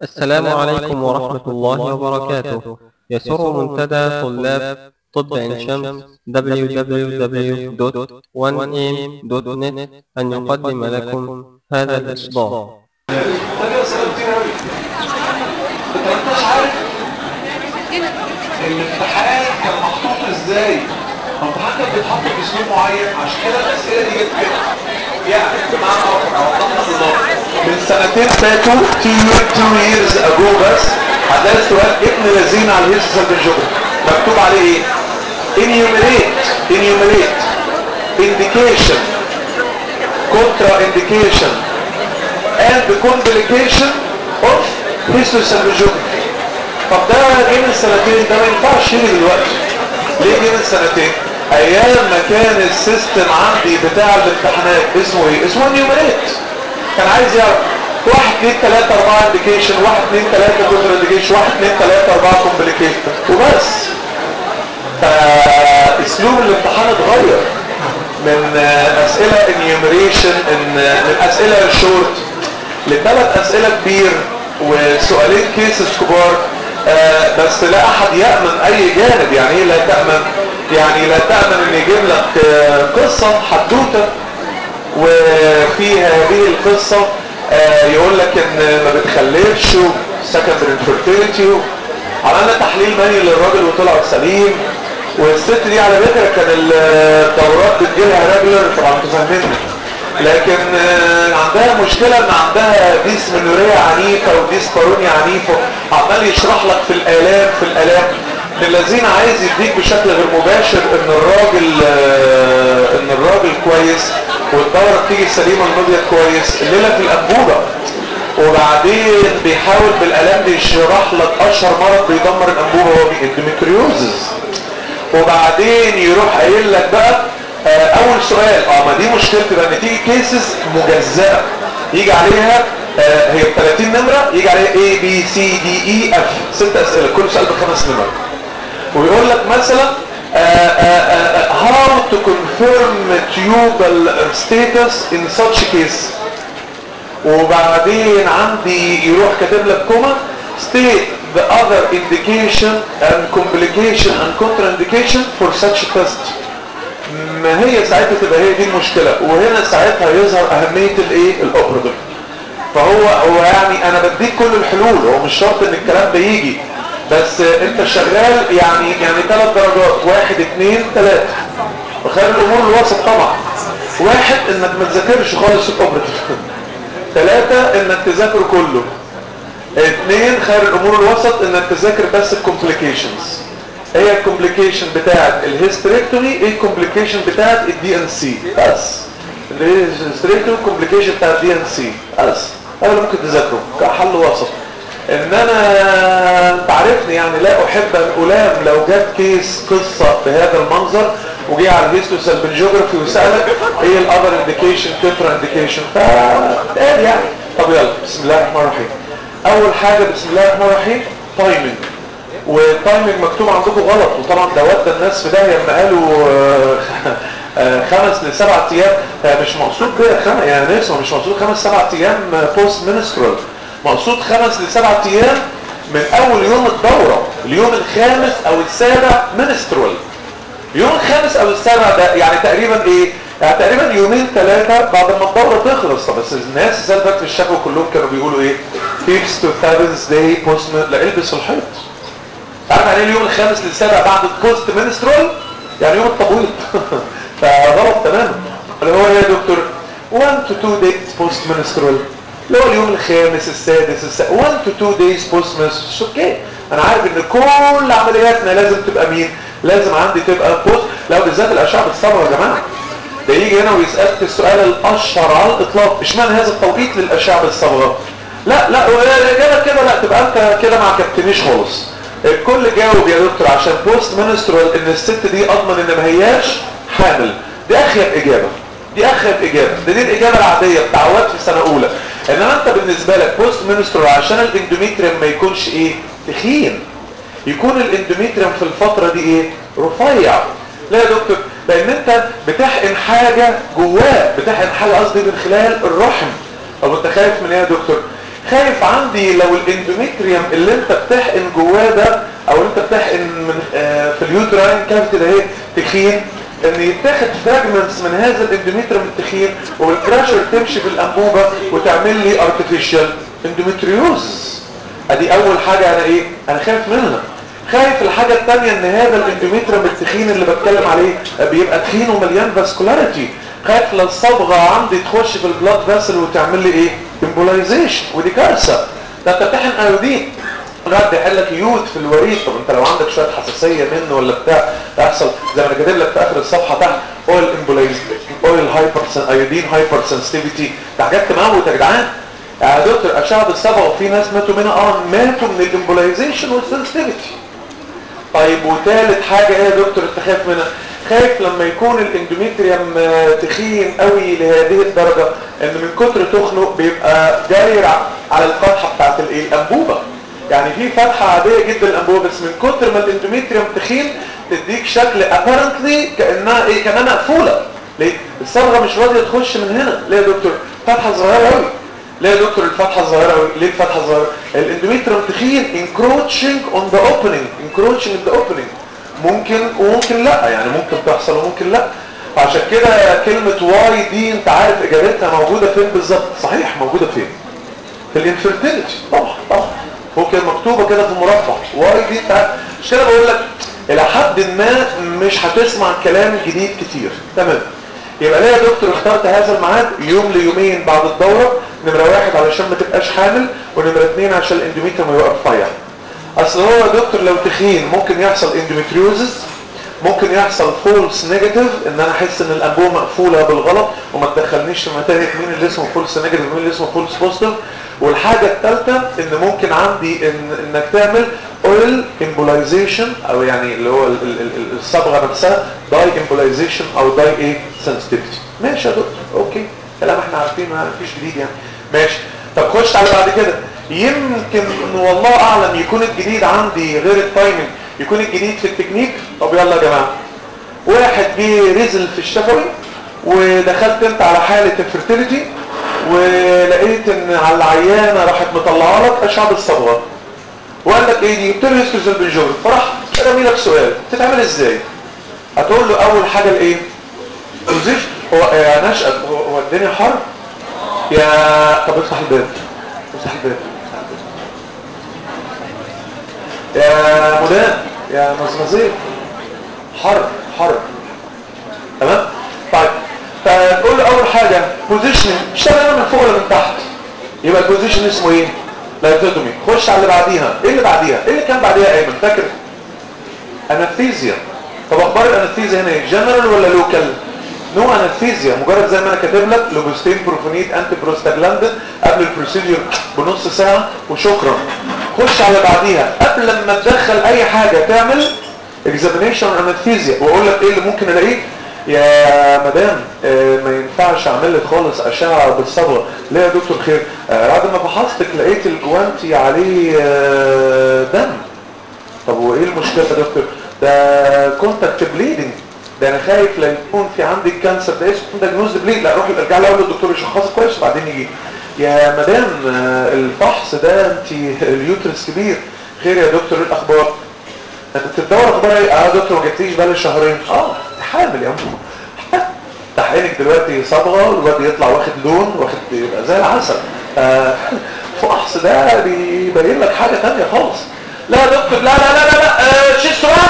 السلام عليكم ورحمة الله وبركاته يسر منتدى طلاب طب عين شمس www.1am.net أن يقدم لكم هذا الإصدار طريقة سؤال كتير أوي أنت ما انتش عارف الامتحان كان محطوط ازاي؟ الامتحان كان بيتحط باسلوب معين عشان كده الأسئلة دي جت كده يعني بمعنى آخر أوضحنا بالظبط من سنتين فاتوا two, two years ago بس هتلاقي السؤال ابن لذين على الهيرس سلبنجوبر مكتوب عليه ايه؟ enumerate enumerate indication contra indication and the complication of histosalvijography طب ده جه من سنتين ده ما ينفعش يجي دلوقتي ليه جه من سنتين ايام ما كان السيستم عندي بتاع الامتحانات اسمه ايه اسمه نيومريت كان عايز يعرف واحد اثنين ثلاثة أربعة انديكيشن واحد اثنين ثلاثة كونتر انديكيشن واحد اثنين ثلاثة أربعة كومبليكيشن وبس فاسلوب الامتحان اتغير من اسئلة انيومريشن من اسئلة شورت لثلاث اسئلة كبير وسؤالين كيسز كبار آه بس لا احد يأمن اي جانب يعني ايه لا تأمن يعني لا تأمن ان يجيب لك آه قصة حدوتة وفي هذه القصة آه يقول لك ان ما بتخلفش سكندري انفيرتيليتي عملنا تحليل مني للراجل وطلع سليم والست دي على فكره كان الدورات بتجيلها ريجولر طبعا انتوا فاهميني لكن عندها مشكله ان عندها ديسمنوريه عنيفه وديسبارونيا عنيفه عمال يشرح لك في الالام في الالام الذين عايز يديك بشكل غير مباشر ان الراجل ان الراجل كويس والدوره بتيجي سليمه المبيض كويس الليله في الانبوبه وبعدين بيحاول بالالام دي يشرح لك اشهر مرض بيدمر الانبوبه هو الاندوميتريوزز وبعدين يروح قايل لك بقى آه اول سؤال اه ما دي مشكلتي بقى ان تيجي كيسز مجزأة يجي عليها آه هي ب 30 نمرة يجي عليها A B C D E F ست اسئلة كل سؤال بخمس نمر ويقول لك مثلا آه how to confirm tubal status in such case وبعدين عندي يروح كاتب لك كوما state the other indication and complication and contraindication for such test ما هي ساعتها تبقى هي دي المشكلة وهنا ساعتها يظهر أهمية الايه الاوبراتيف فهو هو يعني انا بديك كل الحلول هو مش شرط ان الكلام ده يجي بس انت شغال يعني يعني ثلاث درجات واحد اثنين ثلاثة وخير الامور الوسط طبعا واحد انك ما تذاكرش خالص الاوبراتيف ثلاثة انك تذاكر كله اثنين خير الامور الوسط انك تذاكر بس الكومبليكيشنز هي الكومبليكيشن بتاعت الهيستريكتومي ايه الكومبليكيشن بتاعت الدي ان سي بس الهيستريكتومي كومبليكيشن بتاعت الدي ان سي بس هذا اللي ممكن تذاكره كحل وسط ان انا تعرفني يعني لا احب ان الام لو جت كيس قصة بهذا المنظر وجي على الهيستوسالبنجيوجرافي وسألك ايه الاذر انديكيشن كونترا انديكيشن فقال يعني طب يلا بسم الله الرحمن الرحيم اول حاجة بسم الله الرحمن الرحيم تايمنج والتايمنج مكتوب عندكم غلط وطبعا ده ودى الناس في داهيه لما قالوا خمس لسبع ايام مش مقصود كده خمس يعني ناس مش مقصود خمس سبع ايام بوست منسترال مقصود خمس لسبع ايام من اول يوم الدوره اليوم الخامس او السابع منسترال اليوم الخامس او السابع ده يعني تقريبا ايه يعني تقريبا يومين ثلاثة بعد ما الدورة تخلص طب بس الناس السالفة في الشكوى كلهم كانوا بيقولوا ايه فيفس تو ثابنز داي بوست لا البس الحيط تعرف يعني اليوم الخامس للسابع بعد البوست منسترول يعني يوم التبويض فغلط تماما اللي هو ايه يا دكتور 1 to 2 days post menstrual اللي هو اليوم الخامس السادس الس... 1 to 2 days post menstrual اوكي انا عارف ان كل عملياتنا لازم تبقى مين لازم عندي تبقى بوست لو بالذات الاشعه بالصبر يا جماعه ده يجي هنا ويسالك السؤال الاشهر على الاطلاق اشمعنى هذا التوقيت للاشعه بالصبغه لا لا الاجابه كده لا تبقى انت كده ما عكبتنيش خالص الكل جاوب يا دكتور عشان بوست منسترال ان الست دي اضمن ان ما هياش حامل دي اخيب اجابه دي اخيب اجابه دي, دي الاجابه العاديه بتاع وقت في سنه اولى انما انت بالنسبه لك بوست منسترال عشان الاندوميتريوم ما يكونش ايه تخين يكون الاندوميتريوم في الفتره دي ايه رفيع لا يا دكتور لان انت بتحقن حاجه جواه بتحقن حاجه قصدي من خلال الرحم طب انت خايف من ايه يا دكتور خايف عندي لو الاندوميتريوم اللي انت بتحقن جواه ده او انت بتحقن من آه في اليوتراين كافيتي ده اهي تخين ان يتاخد فراجمنتس من هذا الاندوميتريوم التخين والبريشر تمشي في الانبوبه وتعمل لي ارتفيشال اندوميتريوز ادي اول حاجه انا ايه انا خايف منها خايف الحاجة التانية ان هذا الاندوميتريوم التخين اللي بتكلم عليه بيبقى تخين ومليان فاسكولاريتي خايف لو الصبغة عندي تخش في البلاد فاسل وتعمل لي ايه امبولايزيشن ودي كارثة ده انت بتحن ايودين الواحد بيحل لك يود في الوريد طب انت لو عندك شوية حساسية منه ولا بتاع يحصل زي ما انا كاتب لك في اخر الصفحة تحت اويل امبولايزيشن اويل هايبر ايودين هايبر سنسيتيفيتي ده حاجات تموت يا جدعان يا دكتور اشعه الصبغه وفي ناس ماتوا منها اه ماتوا من الامبولايزيشن والسنسيتيفيتي طيب وثالث حاجة ايه يا دكتور انت خايف منها خايف لما يكون الاندوميتريوم تخين قوي لهذه الدرجة ان من كتر تخنق بيبقى جاير على الفتحة بتاعت الايه الانبوبة يعني في فتحة عادية جدا الانبوبة بس من كتر ما الاندوميتريوم تخين تديك شكل apparently كأنها ايه كأنها مقفولة ليه؟ الصبغة مش راضية تخش من هنا ليه يا دكتور؟ فتحة صغيرة قوي ليه يا دكتور الفتحة صغيرة قوي ليه الفتحة صغيرة الاندوميتريوم تخين encroaching on the opening encroaching in the opening ممكن وممكن لا يعني ممكن تحصل وممكن لا عشان كده كلمة واي دي انت عارف اجابتها موجودة فين بالظبط صحيح موجودة فين في الانفيرتيليتي طبعا طبعا هو كده مكتوبة كده في مربع واي دي انت عارف مش كده بقول لك الى حد ما مش هتسمع كلام جديد كتير تمام يبقى ليه يا دكتور اخترت هذا الميعاد يوم ليومين بعد الدورة نمرة واحد علشان ما تبقاش حامل ونمرة اتنين عشان الاندوميتريوم ما يبقى رفيع اصل هو يا دكتور لو تخين ممكن يحصل اندوميتريوزس ممكن يحصل فولس نيجاتيف ان انا احس ان الانبوبه مقفوله بالغلط وما تدخلنيش في متاهه مين اللي اسمه فولس نيجاتيف ومين اللي اسمه فولس بوزيتيف والحاجه الثالثه ان ممكن عندي إن انك تعمل اويل امبولايزيشن او يعني اللي هو ال- ال- ال- الصبغه نفسها داي امبولايزيشن او داي ايه سنسيتيفيتي ماشي يا دكتور اوكي كلام احنا عارفينه ما فيش جديد يعني ماشي طب خش على بعد كده يمكن والله اعلم يكون الجديد عندي غير التايمنج يكون الجديد في التكنيك طب يلا يا جماعه واحد جه رزل في الشفوي ودخلت انت على حاله الفرتيليتي ولقيت ان على العيانه راحت مطلعه لك اشعه الصبغه وقال لك ايه دي قلت له يسكر البنجور فراح رمي لك سؤال تتعمل ازاي هتقول له اول حاجه الايه بوزيشن هو يا نشأت هو, هو الدنيا حر يا طب افتح الباب افتح الباب افتح الباب. يا مدام يا مزمزيل حر حر تمام طيب فتقول له اول حاجه بوزيشن اشتغل من فوق ولا من تحت يبقى البوزيشن اسمه ايه لايتوتومي خش على اللي بعديها ايه اللي بعديها ايه اللي كان بعديها يا ايمن فاكر انستيزيا طب اخبار الانستيزيا هنا ايه جنرال ولا لوكال نو انستيزيا مجرد زي ما انا كاتب لك لوبستين بروفونيت انتي بروستاجلاندين قبل البروسيدور بنص ساعه وشكرا خش على بعديها قبل ما تدخل اي حاجه تعمل اكزامينيشن انستيزيا واقول لك ايه اللي ممكن الاقيه يا مدام آه، ما ينفعش اعمل لك خالص اشعه بالصبغه ليه يا دكتور خير آه، بعد ما فحصتك لقيت الجوانتي عليه آه، دم طب وايه المشكله يا دكتور ده كونتاكت بليدنج ده انا خايف لا يكون في عندك كانسر ده اسمه دايجنوز بليد لا روح ارجع لي اقول للدكتور يشخصك كويس وبعدين يجي يا مدام آه، الفحص ده انت اليوترس كبير خير يا دكتور ايه الاخبار انت بتدور اخبار ايه اه يا دكتور ما جبتيش بالي شهرين اه حامل يا عم تحقينك دلوقتي صبغه والواد يطلع واخد لون واخد يبقى زي العسل آه، فحص ده بيبين لك حاجه ثانيه خالص لا يا دكتور لا لا لا لا, لا. آه شيء سرعه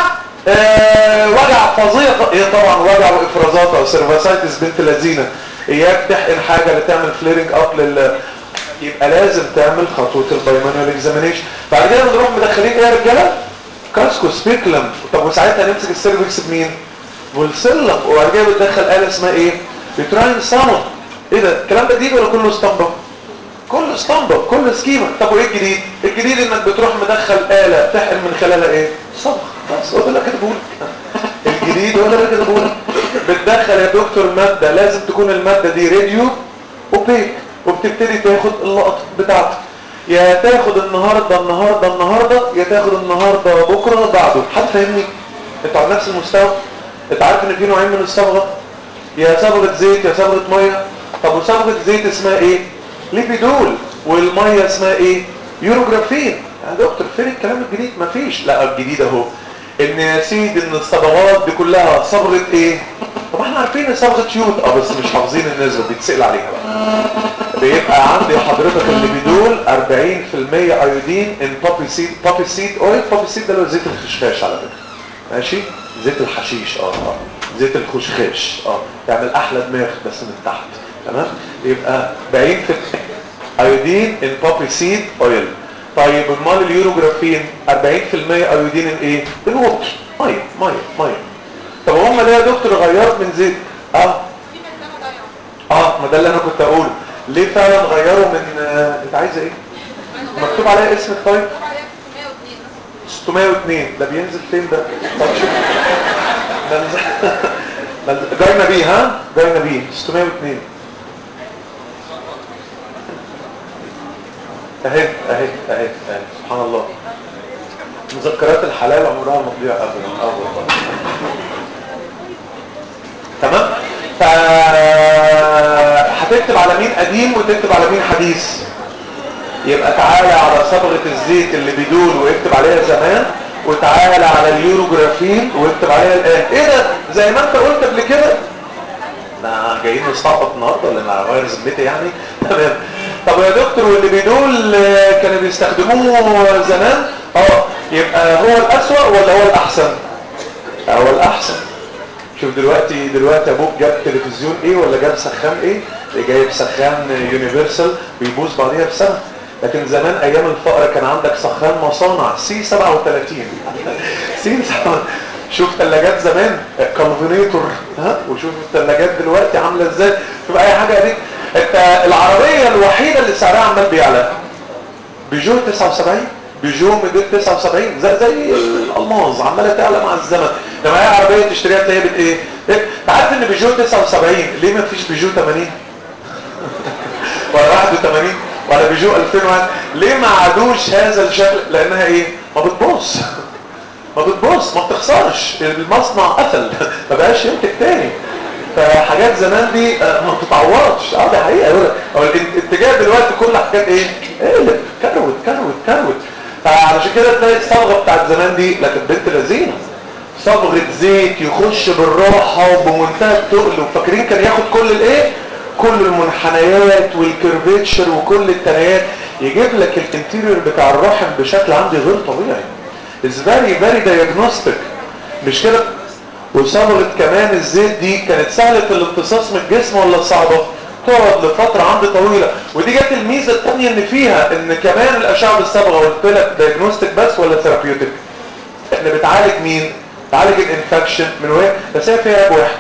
آه وجع فظيع ايه طبعا وجع وافرازات او سيرفاسايتس بنت لذينه اياك تحقن حاجه اللي تعمل فليرنج اب لل يبقى لازم تعمل خطوه البايمانوال اكزامينيشن بعد كده بنروح مدخلين ايه يا رجاله كاسكو سبيكلم طب وساعتها نمسك السيرفكس بمين والسلم وبعد كده بتدخل آلة اسمها ايه بتراين سامون ايه ده الكلام ده جديد ولا كله اسطمبة كله اسطمبة كله سكيمة طب وايه الجديد الجديد انك بتروح مدخل آلة تحقن من خلالها ايه صبغ بس هو ده اللي كاتبه الجديد هو ده اللي كاتبه بتدخل يا دكتور مادة لازم تكون المادة دي راديو اوبيك وبتبتدي تاخد اللقط بتاعتك يا تاخد النهاردة النهاردة النهاردة يا تاخد النهاردة بكرة بعده حد فاهمني انتوا على نفس المستوى انت عارف ان في نوعين من الصبغة يا صبغة زيت يا صبغة مية طب وصبغة زيت اسمها ايه ليبيدول والميه اسمها ايه يوروجرافين يا دكتور فين الكلام الجديد مفيش لا الجديد اهو ان يا سيدي ان الصبغات دي كلها صبغه ايه طب احنا عارفين ان صبغه يود اه بس مش حافظين النسبه بيتسال عليها بقى بيبقى عندي حضرتك اللي بدول 40% ايودين ان بوبي سيد بوبي سيد اويل بوبي سيد ده اللي هو زيت الخشخاش على فكره ماشي زيت الحشيش اه اه زيت الخشخاش اه يعمل احلى دماغ بس من تحت تمام يبقى 40% ايودين ان بوبي سيد اويل طيب امال اليوروجرافين 40% ايودين ان ايه الوتر ميه ميه ميه طب هم ليه يا دكتور غيرت من زيت اه اه ما ده اللي انا كنت اقوله ليه فعلا غيروا من آه، انت عايزه ايه مكتوب عليها اسمك طيب 602 ده بينزل فين ده طب شوف بنزل- بنزل- جاينا بيه ها جاينا بيه 602 اهي اهي اهي اهي سبحان الله مذكرات الحلال عمرها ما تضيع ابدا اه والله تمام ف هتكتب على مين قديم وتكتب على مين حديث يبقى تعالى على صبغة الزيت اللي بدون واكتب عليها زمان وتعالى على اليوروجرافين واكتب عليها الان ايه ده زي ما انت قلت قبل كده احنا جايين نستعبط النهارده ولا انا غير ذمتي يعني تمام طب يا دكتور واللي بيدول آه، كانوا بيستخدموه زمان اه يبقى هو الاسوأ ولا هو الاحسن هو الاحسن شوف دلوقتي دلوقتي ابوك جاب تلفزيون ايه ولا جاب سخان ايه اللي جايب سخان يونيفرسال بيبوظ بعديها بسنه لكن زمان ايام الفقر كان عندك سخان مصانع سي 37 سي 7 شوف ثلاجات زمان كالفينيتور ها وشوف الثلاجات دلوقتي عامله ازاي شوف اي حاجه دي انت العربيه الوحيده اللي سعرها عمال بيعلى بيجو 79 بيجو موديل 79 زي زي الالماظ عماله تعلى مع الزمن لما هي عربيه تشتريها تلاقيها بت ايه إيه؟ انت عارف ان بيجو 79 ليه ما فيش بيجو 80 ولا 81 ولا بيجو 2001 ليه ما عادوش هذا الشكل لانها ايه ما بتبص ما بتبص ما بتخسرش المصنع قفل ما بقاش ينتج تاني فحاجات زمان دي آه، ما بتتعوضش اه ده حقيقه يقول لك هو الاتجاه دلوقتي كل حاجات ايه اقلب كروت كروت كروت فعلشان كده تلاقي الصبغه بتاعت زمان دي لكن بنت لذينه صبغه زيت يخش بالراحه وبمنتهى التقل وفاكرين كان ياخد كل الايه كل المنحنيات والكيرفيتشر وكل التنايات يجيب لك الانتيريور بتاع الرحم بشكل عندي غير طبيعي is very very diagnostic مش كده وصبغة كمان الزيت دي كانت سهلة الامتصاص من الجسم ولا صعبة تقعد لفترة عندي طويلة ودي جت الميزة التانية ان فيها ان كمان الاشعة بالصبغة قلت لك دايجنوستيك بس ولا ثيرابيوتيك احنا بتعالج مين بتعالج الانفكشن من وين بس هي فيها عيب واحد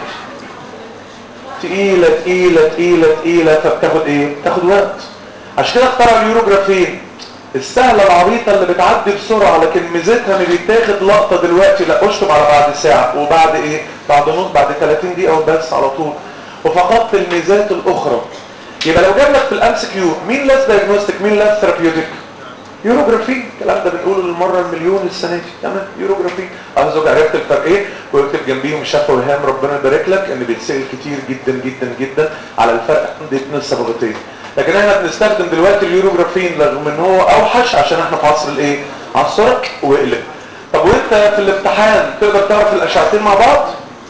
تقيلة تقيلة تقيلة تقيلة فبتاخد ايه بتاخد وقت عشان كده اخترعوا اليوروجرافين السهلة العبيطة اللي بتعدي بسرعة لكن ميزتها ان بيتاخد لقطة دلوقتي لا اشطب على بعد ساعة وبعد ايه بعد نص بعد 30 دقيقة وبس على طول وفقدت الميزات الاخرى يبقى لو جاب لك في الامس كيو مين لاس دايجنوستيك مين لاس ثيرابيوتيك يوروجرافي الكلام ده بنقوله للمره المليون السنه دي تمام يوروجرافي اه زوج عرفت الفرق ايه ويكتب جنبيهم شفا وهام ربنا يبارك لك ان بيتسال كتير جدا جدا جدا على الفرق عند اتنين الصبغتين لكن احنا بنستخدم دلوقتي اليوروجرافين رغم ان هو اوحش عشان احنا في عصر الايه عصر واقلب طب وانت في الامتحان تقدر تعرف الاشعتين مع بعض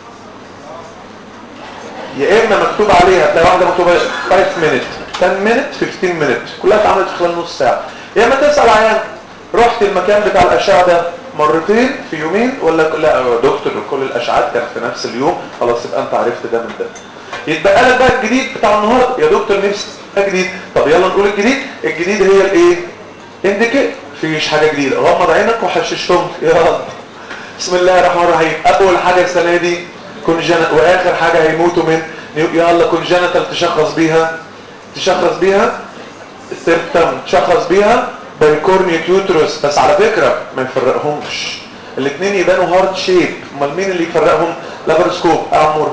يا اما مكتوب عليها تلاقي واحده مكتوبه 5 مينت 10 مينت 15 مينت كلها اتعملت في خلال نص ساعه يا اما تسال عيان رحت المكان بتاع الاشعه ده مرتين في يومين ولا لا يا دكتور كل الاشعات كانت في نفس اليوم خلاص يبقى انت عرفت ده من ده يتبقى لك بقى الجديد بتاع النهارده يا دكتور نفسي ده جديد طب يلا نقول الجديد الجديد هي الايه انديكيت مفيش حاجه جديده غمض عينك وحششتهم يلا بسم الله الرحمن الرحيم اول حاجه السنه دي كونجنت واخر حاجه هيموتوا من يلا كونجنتال تشخص بيها تشخص بيها سيرتم تشخص بيها بايكورنيت يوترس بس على فكره ما يفرقهمش الاثنين يبانوا هارد شيب امال مين اللي يفرقهم لابروسكوب امر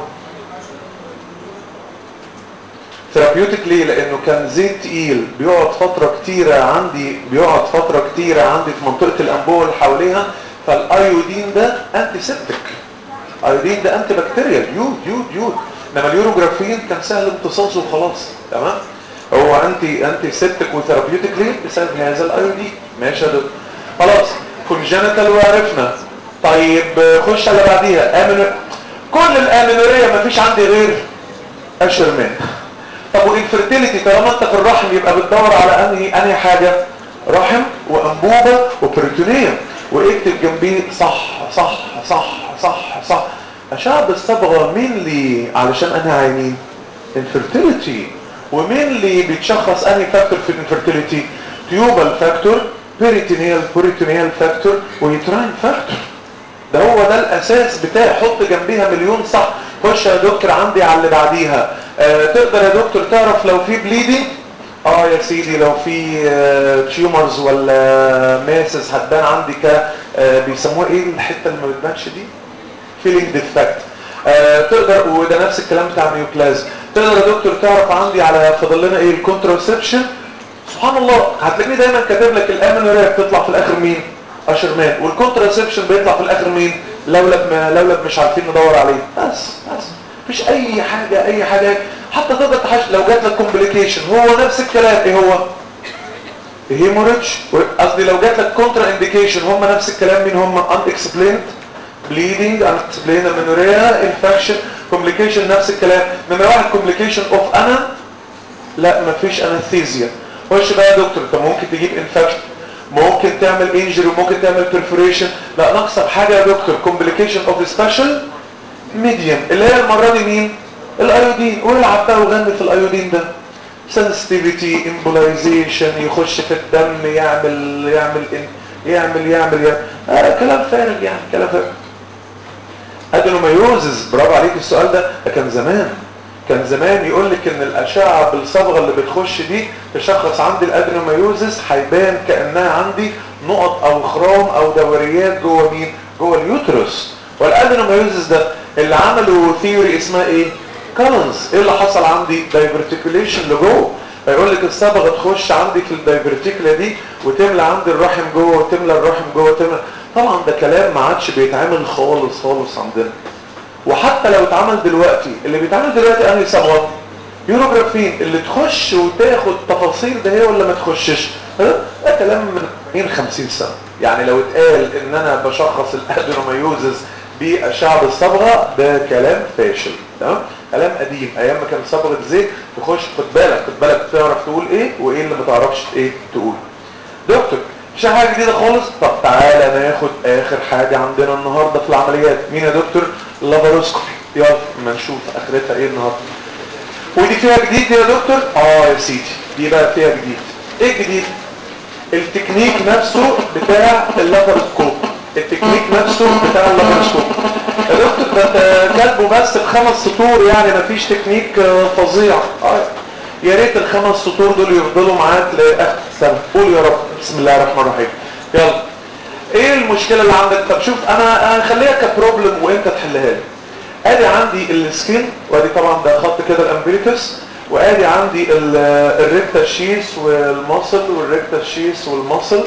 ثيرابيوتيك ليه لانه كان زيت تقيل بيقعد فتره كتيره عندي بيقعد فتره كتيره عندي في منطقه الانبوه اللي حواليها فالايودين ده انتي سيبتك ايودين ده انتي بكتيريال يود يود يود انما اليوروجرافين كان سهل امتصاصه وخلاص تمام هو انتي انتي سيبتك وثيرابيوتيكلي بسبب هذا الايودين ماشي يا دكتور خلاص كونجنتال وعرفنا طيب خش على بعديها امن كل الامنوريه مفيش عندي غير اشرمان طب والانفرتيليتي طالما انت في الرحم يبقى بتدور على انهي انهي حاجه رحم وانبوبه وبريتونيوم واكتب جنبيه صح صح صح صح صح اشعه بالصبغه مين اللي علشان انهي عينين انفرتيليتي ومين اللي بيتشخص انهي فاكتور في الانفرتيليتي تيوبال فاكتور بيريتينيال بيريتينيال فاكتور ويتراين فاكتور ده هو ده الاساس بتاعي حط جنبيها مليون صح خش يا دكتور عندي على اللي بعديها آه تقدر يا دكتور تعرف لو في بليدنج اه يا سيدي لو في آه تيومرز ولا ماسس هتبان عندي ك آه بيسموها ايه الحته اللي ما بتبانش دي فيلينج ديفكت آه تقدر وده نفس الكلام بتاع النيوبلازم تقدر يا دكتور تعرف عندي على فاضل لنا ايه الكونتراسبشن سبحان الله هتلاقيني دايما كاتب لك الامنوريه بتطلع في الاخر مين اشرمان والكونتراسبشن بيطلع في الاخر مين لولب ما لولب مش عارفين ندور عليه بس بس مفيش اي حاجه اي حاجه حتى تقدر تحش لو جات لك كومبليكيشن هو نفس الكلام ايه هو هيموريدج قصدي لو جات لك كونترا انديكيشن هم نفس الكلام مين هم ان اكسبليند بليدنج ان اكسبليند امنوريا انفكشن كومبليكيشن نفس الكلام نمره واحد كومبليكيشن اوف انا لا مفيش انستيزيا خش بقى يا دكتور انت ممكن تجيب انفكشن ممكن تعمل انجري وممكن تعمل perforation لا ناقصه بحاجه يا دكتور complication of special medium اللي هي المره دي مين الايودين والعب بقى وغني في الايودين ده sensitivity embolization يخش في الدم يعمل يعمل يعمل يعمل, يعمل. آه كلام فارغ يعني كلام فارغ ادينوميوزز برافو عليك السؤال ده ده كان زمان كان زمان يقول لك ان الاشعه بالصبغه اللي بتخش دي تشخص عندي الادينوميوزس هيبان كانها عندي نقط او خرام او دوريات جوه مين جوه اليوترس والادينوميوزس ده اللي عملوا ثيوري اسمها ايه كولنز ايه اللي حصل عندي دايفرتيكوليشن لجوه فيقول لك الصبغه تخش عندي في الدايفرتيكولا دي وتملى عندي الرحم جوه وتملى الرحم جوه وتملى طبعا ده كلام ما عادش بيتعمل خالص خالص عندنا وحتى لو اتعمل دلوقتي اللي بيتعمل دلوقتي انهي صبغه يوروجرافين اللي تخش وتاخد تفاصيل ده هي ولا ما تخشش ده كلام من 50 سنه يعني لو اتقال ان انا بشخص الادينوميوزس باشعه بالصبغه ده كلام فاشل تمام كلام قديم ايام ما كان صبغه زيت تخش خد بالك خد بالك تعرف تقول ايه وايه اللي ما تعرفش ايه تقول دكتور مش حاجه جديده خالص طب تعالى ناخد اخر حاجه عندنا النهارده في العمليات مين يا دكتور لاباروسكوبي يلا ما نشوف اخرتها ايه النهارده ودي فيها جديد يا دكتور اه يا سيدي دي بقى فيها جديد ايه الجديد التكنيك نفسه بتاع اللاباروسكوب التكنيك نفسه بتاع اللاباروسكوب يا دكتور ده انت كاتبه بس بخمس سطور يعني مفيش تكنيك فظيع اه يا ريت الخمس سطور دول يفضلوا معاك لاخر السنه قول يا رب بسم الله الرحمن الرحيم يلا ايه المشكله اللي عندك طب شوف انا هخليها كبروبلم وانت تحلها لي ادي عندي السكين وادي طبعا ده خط كده الامبريكس وادي عندي الريكتا شيس والمصل والريكتا شيس والمصل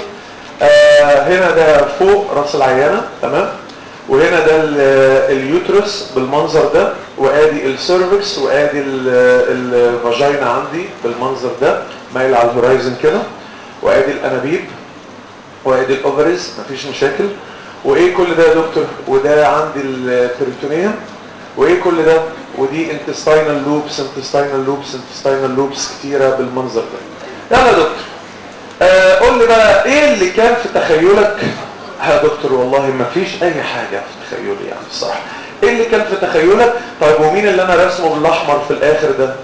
آه هنا ده فوق راس العيانه تمام وهنا ده اليوترس بالمنظر ده وادي السيرفكس وادي الفاجينا عندي بالمنظر ده مايل على الهورايزن كده وادي الانابيب وادي الاوفريز مفيش مشاكل وايه كل ده يا دكتور وده عندي البريتونيوم وايه كل ده ودي انتستينال لوبس انتستينال لوبس انتستينال لوبس كتيره بالمنظر ده يلا يا دكتور آه قول لي بقى ايه اللي كان في تخيلك يا دكتور والله ما فيش اي حاجه في تخيلي يعني الصراحه ايه اللي كان في تخيلك طيب ومين اللي انا رسمه بالاحمر في الاخر ده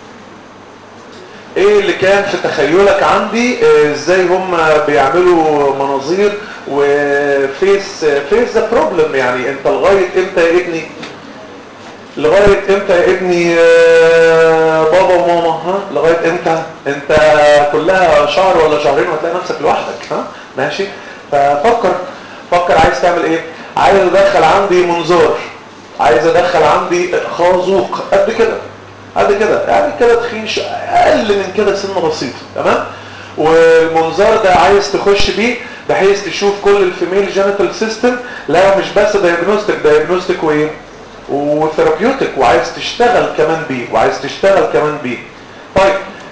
ايه اللي كان في تخيلك عندي ازاي هم بيعملوا مناظير وفيس فيس ذا بروبلم يعني انت لغايه امتى يا ابني لغايه امتى يا ابني بابا وماما ها لغايه امتى انت كلها شهر ولا شهرين وهتلاقي نفسك لوحدك ها ماشي ففكر فكر عايز تعمل ايه عايز ادخل عندي منظار عايز ادخل عندي خازوق قد كده قد كده يعني كده تخين اقل من كده سنه بسيطه تمام والمنظار ده عايز تخش بيه بحيث تشوف كل الفيميل جينيتال سيستم لا مش بس دايجنوستيك دايجنوستيك وايه وثيرابيوتيك وعايز تشتغل كمان بيه وعايز تشتغل كمان بيه طيب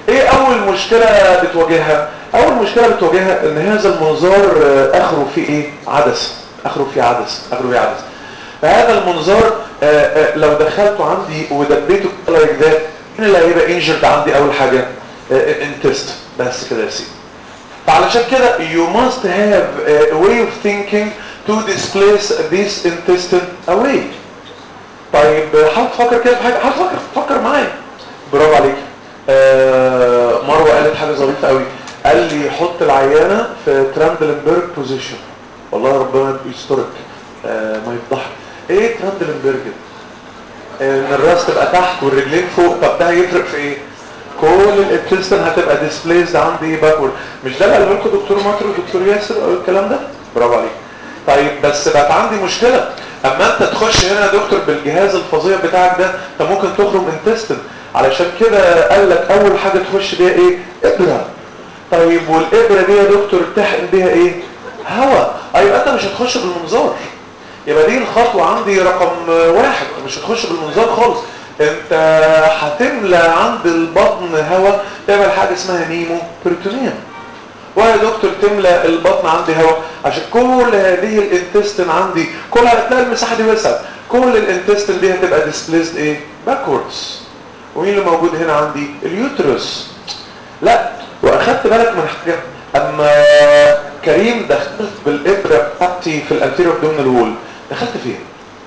ايه اول مشكلة بتواجهها اول مشكلة بتواجهها ان هذا المنظار اخره فيه ايه عدسة اخره فيه عدسة اخره فيه عدسة فهذا المنظار لو دخلته عندي ودبيته بالطريق ده مين اللي هيبقى انجرد عندي اول حاجة انتست بس كده يا سيدي فعلشان كده you must have a way of thinking to displace this intestine away طيب حاول تفكر كده في حاجة حاول تفكر فكر معايا برافو عليك آه مروة قالت حاجة ظريفة قوي قال لي حط العيانة في تراندلنبرج بوزيشن والله ربنا يسترك آه ما يفضحك ايه تراندلنبرج ان الراس تبقى تحت والرجلين فوق طب ده هيفرق في ايه كل الانتستين هتبقى ديسبليسد عندي باكورد مش ده اللي قال لكم دكتور ماتر ودكتور ياسر او الكلام ده برافو عليك طيب بس بقت عندي مشكله اما انت تخش هنا يا دكتور بالجهاز الفظيع بتاعك ده انت ممكن تخرم انتستين علشان كده قال لك اول حاجه تخش بيها ايه ابره طيب والابره دي يا دكتور تحقن بيها ايه هواء ايوه انت مش هتخش بالمنظار يبقى دي الخطوه عندي رقم واحد مش هتخش بالمنظار خالص انت هتملى عند البطن هواء تعمل حاجه اسمها نيمو بريتونيوم ويا دكتور تملى البطن عندي هواء عشان كل هذه الانتستين عندي كل هتلاقي المساحه دي وسعت كل الانتستين دي هتبقى ديسبليسد ايه باكوردز ومين اللي موجود هنا عندي اليوترس لا واخدت بالك من حاجه اما كريم دخلت بالابره بتاعتي في الانتيريور ابدومينال وول دخلت فين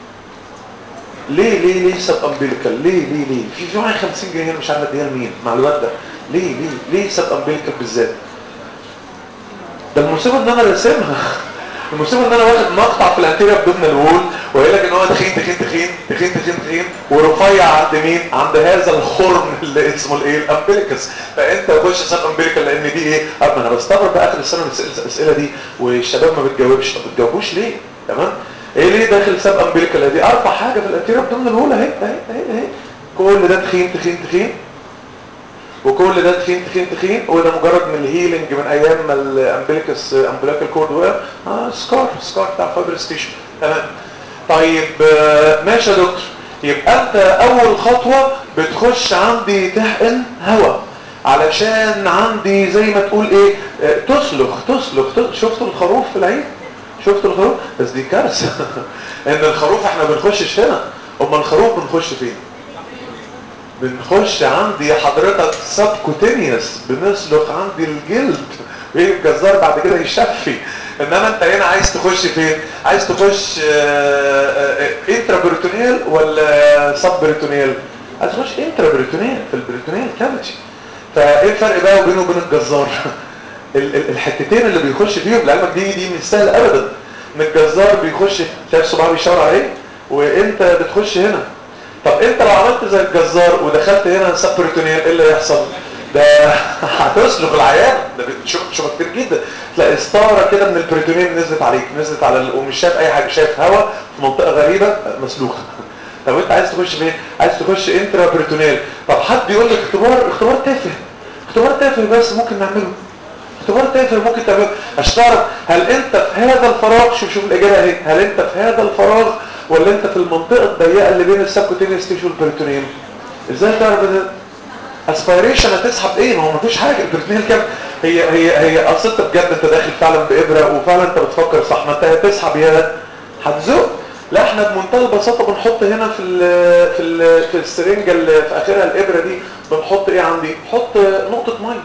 ليه ليه ليه سب امبيليكال ليه ليه ليه في في معايا 50 جنيه مش عارف اديها لمين مع الواد ده ليه ليه ليه سب امبيليكال بالذات ده المصيبه ان انا راسمها المصيبه ان انا واخد مقطع في الانتيريور ابدومينال وول وقايل لك ان هو تخين تخين تخين تخين تخين تخين ورفيع عند مين عند هذا الخرم اللي اسمه الايه الامبليكس فانت خش سب امبليكال لان دي ايه انا بستغرب بقى اخر السنه الاسئله دي والشباب ما بتجاوبش طب بتجاوبوش ليه تمام ايه ليه داخل سب امبليكال دي ارفع حاجه في الانتيريور ابدومينال وول اهي اهي اهي اهي كل ده تخين تخين تخين وكل ده تخين تخين تخين وده مجرد من الهيلينج من ايام ما الامبليكس امبليكال كورد وقع آه سكار سكار بتاع فايبر ستيشن تمام طيب آه ماشي يا دكتور يبقى انت اول خطوه بتخش عندي تحقن هواء علشان عندي زي ما تقول ايه آه تسلخ تسلخ شفتوا الخروف في العيد شفتوا الخروف بس دي كارثه ان الخروف احنا بنخشش هنا اما الخروف بنخش فين بنخش عندي حضرتك سبكوتينيوس بنسلخ عندي الجلد ايه الجزار بعد كده يشفي انما انت هنا عايز تخش فين عايز تخش انترا بريتونيال ولا سب بريتونيال عايز تخش انترا بريتونيال في البريتونيال كافيتي فايه الفرق بقى بينه وبين الجزار الحتتين اللي بيخش فيهم لعلمك دي دي مش سهله ابدا ان الجزار بيخش شايف صباعه بيشاور عليه وانت بتخش هنا طب انت لو عملت زي الجزار ودخلت هنا سب بريتونيال ايه اللي هيحصل ده هتسلخ العيان ده بتشوف تشوفها كتير جدا تلاقي ستاره كده من البريتونيال نزلت عليك نزلت على ال... ومش شايف اي حاجه شايف هواء في منطقه غريبه مسلوخه طب انت عايز تخش فين عايز تخش انترا بريتونيال طب حد يقول لك اختبار اختبار تافه اختبار تافه بس ممكن نعمله اختبار تافه ممكن تعمله عشان تعرف هل انت في هذا الفراغ شوف شوف الاجابه اهي هل انت في هذا الفراغ ولا انت في المنطقه الضيقه اللي بين السبكوتينيوس تيشو والبريتونيوم ازاي تعرف ده اسبيريشن هتسحب ايه ما هو مفيش حاجه البريتونيال كام هي هي هي اصل انت بجد انت داخل فعلا بابره وفعلا انت بتفكر صح ما انت هتسحب يا هتزق لا احنا بمنتهى البساطه بنحط هنا في ال في ال في السرنجه اللي في اخرها الابره دي بنحط ايه عندي نحط نقطه ميه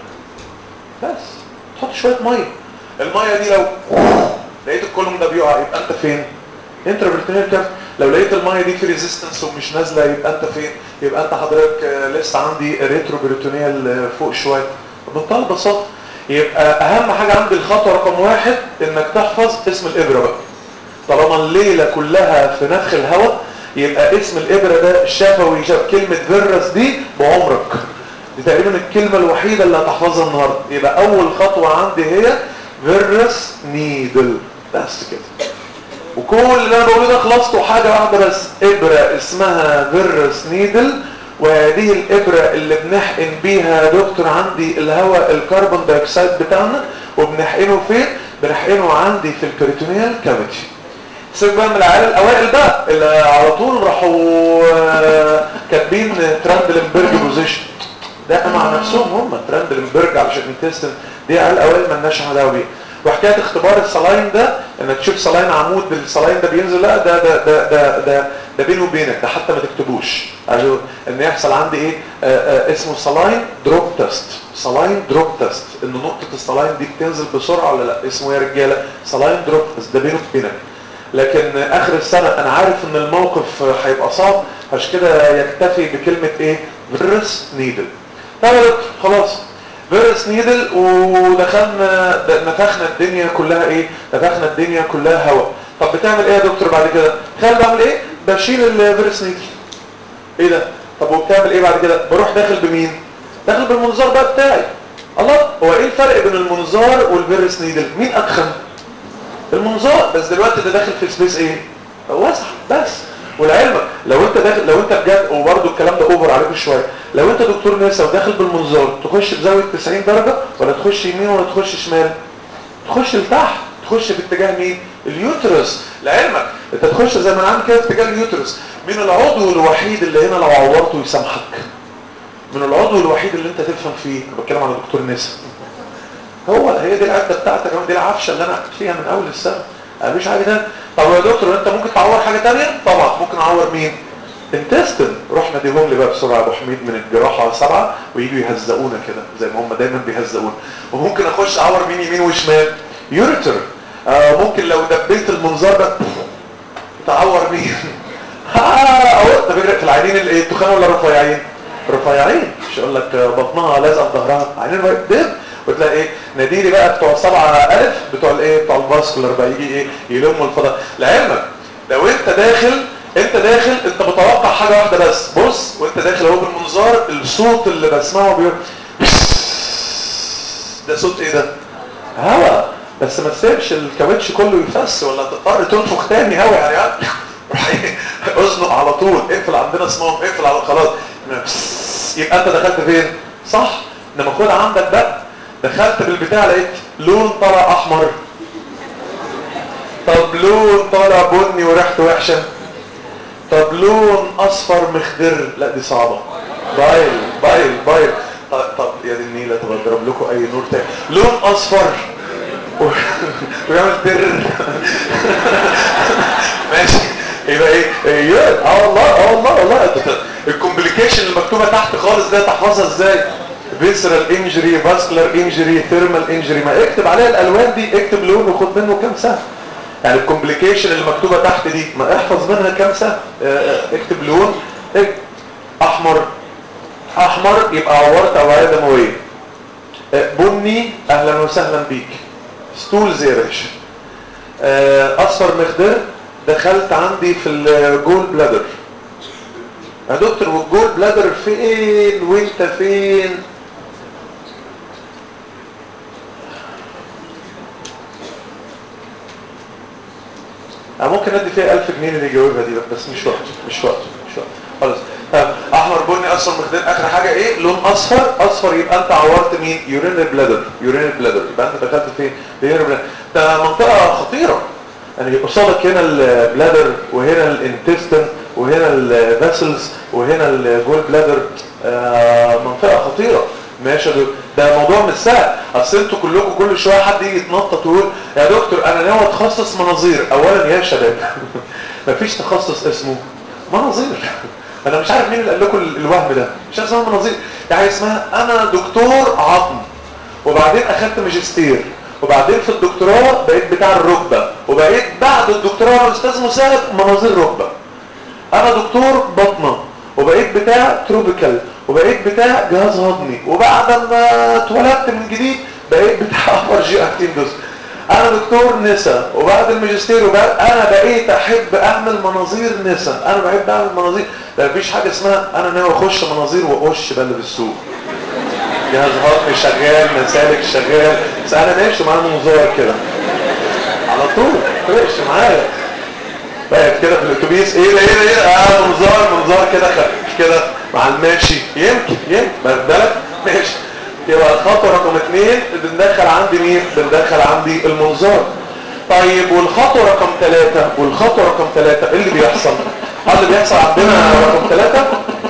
بس تحط شويه ميه الميه دي لو لقيت الكولوم ده بيقع يبقى انت فين انترا بريتونيال كاف لو لقيت الميه دي في ريزيستنس ومش نازله يبقى انت فين يبقى انت حضرتك لسه عندي ريترو بريتونيال فوق شويه بمنتهى البساطه يبقى اهم حاجه عندي الخطوه رقم واحد انك تحفظ اسم الابره بقى طالما الليله كلها في نفخ الهواء يبقى اسم الابره ده شفوي شف كلمه فيرس دي بعمرك دي تقريبا الكلمه الوحيده اللي هتحفظها النهارده يبقى اول خطوه عندي هي فيرس نيدل بس كده وكل اللي انا بقوله ده خلصته حاجه واحده بس ابره اسمها فيرس نيدل وهذه الابره اللي بنحقن بيها دكتور عندي الهواء الكربون دايوكسيد بتاعنا وبنحقنه فين بنحقنه عندي في البريتونيال كافيتي سيبك بقى من العيال الاوائل بقى اللي على طول راحوا كاتبين تراندلنبرج بوزيشن ده مع نفسهم هم ترندلنبرج على شكل انتستن دي على الاوائل مالناش دعوه بيها وحكايه اختبار الصلاين ده انك تشوف صلاين عمود الصلاين ده بينزل لا ده ده ده ده ده, ده بينه وبينك ده حتى ما تكتبوش عشان ان يحصل عندي ايه آآ آآ اسمه صلاين دروب تيست صلاين دروب تيست ان نقطه الصلاين دي بتنزل بسرعه ولا لا اسمه يا رجاله صلاين دروب تيست ده بينه وبينك لكن اخر السنه انا عارف ان الموقف هيبقى صعب عشان كده يكتفي بكلمه ايه فيرس نيدل طب خلاص فيرس نيدل ودخلنا نفخنا الدنيا كلها ايه نفخنا الدنيا كلها هواء طب بتعمل ايه يا دكتور بعد كده تخيل بعمل ايه بشيل الفيرس نيدل ايه ده طب وبتعمل ايه بعد كده بروح داخل بمين داخل بالمنظار بقى بتاعي الله هو ايه الفرق بين المنظار والفيرس نيدل مين ادخن المنظار بس دلوقتي ده داخل في سبيس ايه واسع بس ولعلمك لو انت داخل لو انت بجد وبرده الكلام ده اوفر عليك شويه لو انت دكتور نسا وداخل بالمنظار تخش بزاويه 90 درجه ولا تخش يمين ولا تخش شمال تخش لتحت تخش في اتجاه مين اليوترس لعلمك انت تخش زي ما انا عامل كده في اتجاه اليوترس من العضو الوحيد اللي هنا لو عورته يسامحك من العضو الوحيد اللي انت تفهم فيه انا بتكلم على دكتور نسا هو هي دي العده بتاعتك دي العفشه اللي انا فيها من اول السنه انا مش حاجه تانية طب يا دكتور انت ممكن تعور حاجه تانية طبعا ممكن اعور مين انتستن روح ناديهم لي بقى بسرعه يا ابو حميد من الجراحه سبعه ويجوا يهزقونا كده زي ما هم دايما بيهزقونا وممكن اخش اعور مين يمين وشمال يوريتر آه ممكن لو دبيت المنظار ده تعور مين اه طب في العينين الايه التخان ولا رفيعين رفيعين مش اقول لك بطنها لازقه في ظهرها عينين دب وتلاقي ايه ناديلي بقى بتوع سبعة ألف بتوع الايه بتوع الفاسكولار بقى يجي ايه يلموا الفضاء لعلمك لو انت داخل انت داخل انت متوقع حاجة واحدة بس بص وانت داخل اهو بالمنظار الصوت اللي بسمعه بيقول ده صوت ايه ده هوا بس ما تسيبش الكاوتش كله يفس ولا تضطر تنفخ تاني هوا يعني ازنق على طول اقفل عندنا اسمهم اقفل على خلاص يبقى انت دخلت فين صح انما خد عندك بقى دخلت بالبتاع لقيت لون طالع احمر طب لون طالع بني وريحته وحشه طب لون اصفر مخضر لا دي صعبه بايل بايل بايل طب, طب يا دي النيله طب اضرب لكم اي نور تاني لون اصفر ويعمل در ماشي يبقى ايه ايه اه والله اه والله والله الكومبليكيشن المكتوبه تحت خالص ده تحفظها ازاي فيسرال انجري فاسكولار انجري ثيرمال انجري ما اكتب عليها الالوان دي اكتب لون وخد منه كام سهم يعني الكومبليكيشن اللي مكتوبه تحت دي ما احفظ منها كام سهم اكتب لون اكتب احمر احمر يبقى عورت اوعيه دمويه بني اهلا وسهلا بيك ستول زي يا باشا اصفر مخضر دخلت عندي في الجول بلادر يا دكتور والجول بلادر فين وانت فين أنا ممكن ادي فيها 1000 جنيه اللي يجاوبها دي بس مش وقت مش وقت مش وقت خلاص احمر بني اصفر مخضر اخر حاجه ايه لون اصفر اصفر يبقى انت عورت مين يورين بلادر يورين بلادر يبقى انت دخلت فين يورين بلادر ده منطقه خطيره يعني قصادك هنا البلادر وهنا الانتستن وهنا الفاسلز وهنا الجول بلادر آه منطقه خطيره ماشي يا دكتور ده موضوع مش سهل اصل انتوا كلكم كل شويه حد يجي يتنطط ويقول يا دكتور انا ناوي اتخصص مناظير اولا يا شباب مفيش تخصص اسمه مناظير انا مش عارف مين اللي قال لكم الوهم ده مش اسمها مناظير يعني اسمها انا دكتور عظم وبعدين اخدت ماجستير وبعدين في الدكتوراه بقيت بتاع الركبه وبقيت بعد الدكتوراه استاذ مساعد مناظير ركبه انا دكتور بطنه وبقيت بتاع تروبيكال وبقيت بتاع جهاز هضمي وبعد ما اتولدت من جديد بقيت بتاع ابر جي اكتين دوز انا دكتور نسا وبعد الماجستير وبعد انا بقيت احب اعمل مناظير نسا انا بحب اعمل مناظير لا مفيش حاجه اسمها انا ناوي اخش مناظير واخش بل بالسوق جهاز هضمي شغال مسالك شغال بس انا ماشي معايا منظار كده على طول ماشي معايا طيب كده في الاتوبيس ايه ده ايه ده ايه ده اه منظار منظار كده خفيف كده مع الماشي يمكن يمكن بالك ماشي يبقى الخطوه رقم اثنين بندخل عندي مين بندخل عندي المنظار طيب والخطوه رقم ثلاثة والخطوه رقم ثلاثة ايه اللي بيحصل هل اللي بيحصل عندنا رقم ثلاثة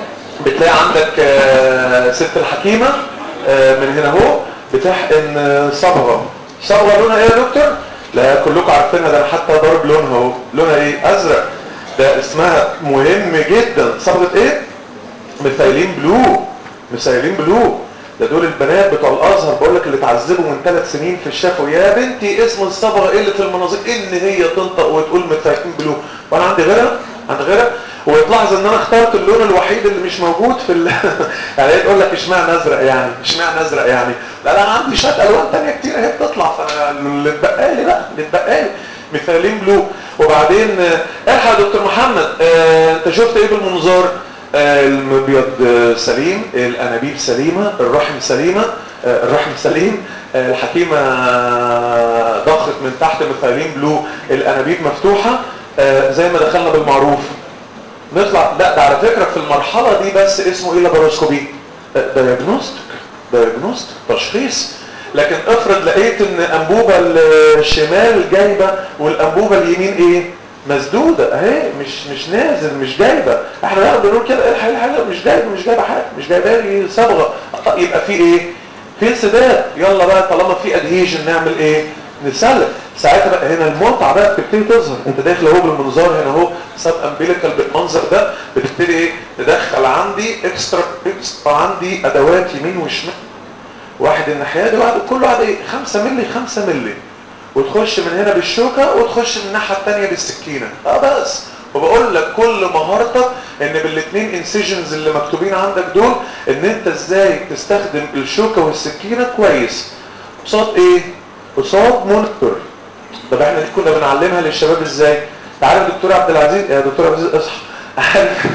بتلاقي عندك آه، ست الحكيمة آه، من هنا اهو بتحقن آه، صبغة صبغة لونها ايه يا دكتور؟ لا كلكم عارفينها ده انا حتى ضارب لونها اهو لونها ايه؟ ازرق ده اسمها مهم جدا صبغة ايه؟ مثايلين بلو مثايلين بلو ده دول البنات بتوع الازهر بقول لك اللي اتعذبوا من ثلاث سنين في الشفوي يا بنتي اسم الصبغه ايه اللي في المناظير ان هي تنطق وتقول مثايلين بلو وانا عندي غيرها عندي غيرها وتلاحظ ان انا اخترت اللون الوحيد اللي مش موجود في ال... يعني هي تقول لك اشمعنى ازرق يعني اشمعنى ازرق يعني لا لا انا عندي شويه الوان ثانيه كتير اهي بتطلع فاللي اتبقى لي بقى اللي اتبقى لي مثالين بلو وبعدين آه، الحق يا دكتور محمد آه، انت شفت ايه بالمنظار آه، المبيض آه، سليم الانابيب سليمه الرحم سليمه آه، الرحم سليم آه، الحكيمه آه، ضخت من تحت مثالين بلو الانابيب مفتوحه آه، زي ما دخلنا بالمعروف نطلع لا ده على فكره في المرحله دي بس اسمه ايه لاباروسكوبي دايجنوستيك دايجنوستيك تشخيص لكن افرض لقيت ان انبوبه الشمال جايبه والانبوبه اليمين ايه مسدوده اهي مش مش نازل مش جايبه احنا بقى بنقول كده الحق الحق مش جايبه مش جايبه حاجه مش جايبه لي صبغه طيب يبقى في ايه في انسداد يلا بقى طالما في ادهيجن نعمل ايه نسلك ساعتها بقى هنا المتعه بقى بتبتدي تظهر انت داخل اهو بالمنظار هنا اهو سب امبيليكال بالمنظر ده بتبتدي ايه تدخل عندي اكسترا اكسترا عندي ادوات يمين وشمال واحد الناحيه دي واحد كل واحد ايه 5 مللي 5 مللي وتخش من هنا بالشوكه وتخش من الناحيه الثانيه بالسكينه اه بس وبقول لك كل مهارتك ان بالاثنين انسيجنز اللي مكتوبين عندك دول ان انت ازاي تستخدم الشوكه والسكينه كويس قصاد ايه قصاد مونيتور طب احنا دي كنا بنعلمها للشباب ازاي تعالى يا دكتور عبد العزيز يا دكتور عبد العزيز اصحى عارف